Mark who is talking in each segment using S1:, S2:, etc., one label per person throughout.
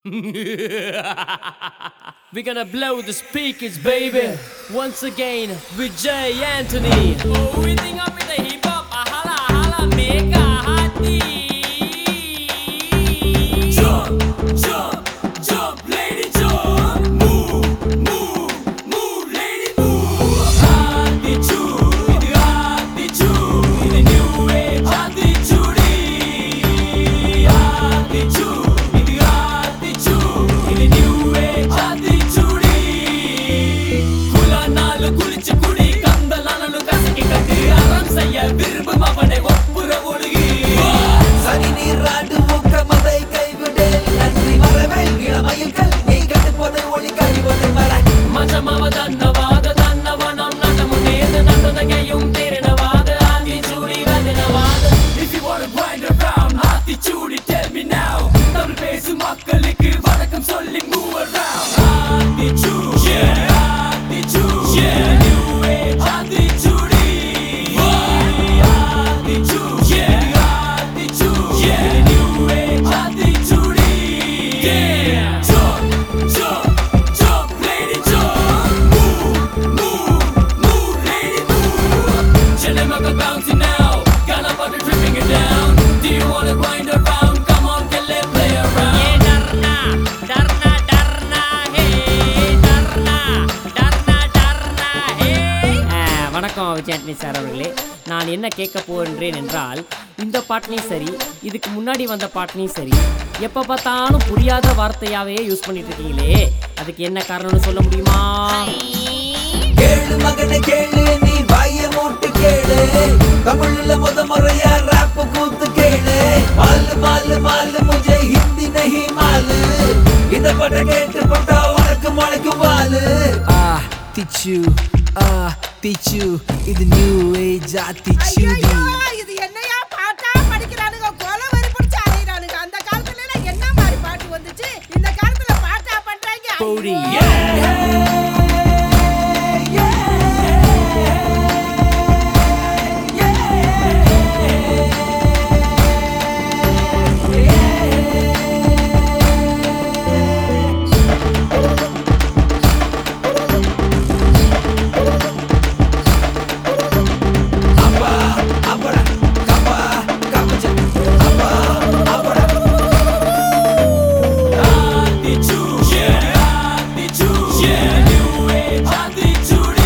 S1: We're gonna blow the speakers, baby. Once again with Jay Anthony. Oh, we think up with the hip hop. Ah, Hala, hala, make a hearty. Jump, jump, jump, lady, jump. Move, move, move, lady, move. Attitude, இது attitude. இது new age attitude. Attitude, இது attitude. இது new age attitude. குலானாலு குளிச்சு குடி கந்தலானு கசக்கி கட்டு அறம் செய்ய விரும்பும் அவனை ஒப்புற ஒழுகி
S2: சனி நீராடு ஊக்கமதை கைவிடு நன்றி மரவேல் இளமயில்கள் நீ கட்டுப்பதை ஒளி கழிவதை மர
S1: மஜமவ தன்னவாத தன்னவனம் நடமுனேது நடந்தகையும் திரணவாத Aathichoodi வதனவாத If you wanna grind around Aathichoodi tell me now Tamil பேசும் மக்களுக்கு வணக்கம் சொல்லி move around Aathichoodi yeah Aathichoodi yeah new age Aathichoodi Aathichoodi yeah Aathichoodi yeah new age Aathichoodi yeah jump jump jump lady jump move move move lady move Chillin' bouncing now got a bucket dripping it down do you wanna grind around come on get let play around yeah darna darna darna hey darna darna darna hey
S3: வணக்கம் விஜயாட்னி sir அவர்களே நான் என்ன கேட்க போகின்றேன் என்றால் இந்த பாட்டிலையும் சரி இதுக்கு முன்னாடி வந்த பாட்டிலையும் சரி எப்போ பார்த்தாலும் புரியாத வார்த்தையாவே யூஸ் பண்ணிட்டு இருக்கீங்களே அதுக்கு என்ன காரணம்னு சொல்ல முடியுமா
S2: கேளு மகனை கேளு நீ வாய மூட்டு கேளு தமிழ்ல முத முறையா ராப் கூத்து கேளு மாலு மாலு மாலு முझे हिंदी नहीं मालू இந்த பட்ட கேட்டு பட்டா உனக்கு முளைக்கும் வாலு ஆ திச்சு ஆ திச்சு இது நியூ ஏஜ் ஆ திச்சு
S4: ஐயையோ, இது என்னையா பாட்டா படிக்கிறானுங்க கொலை வெறி பிடிச்சு அலையுறானுங்க அந்த காலத்துல எல்லாம் என்ன மாதிரி பாட்டு வந்துச்சு இந்த காலத்துல பாட்டா பண்றாங்க
S3: போடி.
S4: ஐயோ.
S2: அப்பா அப்பட கப்பா கப்பச்ச அப்பா அப்பட
S1: Attitude, yeah, attitude, yeah, new age attitude.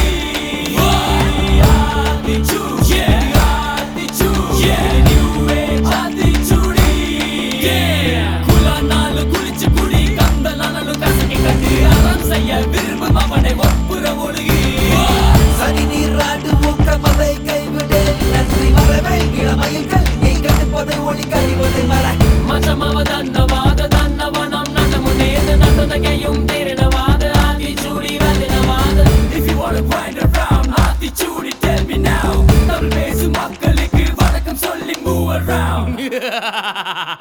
S1: Attitude, yeah, attitude, yeah, new age attitude. Yeah, குலானாலு குளிச்சு குடி, கந்தலானாலு கசக்கி கட்டு, அறம் செய்ய விரும்பும் அவனை ஒப்புற ஒழுகி.
S2: சனி நீராடு ஊக்கமதை கைவிடு நன்றி மரவேல் இளமயில்கள் நீ கட்டுப்பதை ஒளி கழிவதை மர
S1: மஜமவ தன்னவாத தன்னவனம் நடமுனேது நடந்தகையும் திரணவாத Aathichoodi வதனவாத If you wanna grind around Aathichoodi tell me now Tamil பேசும் மக்களுக்கு வணக்கம் சொல்லி move around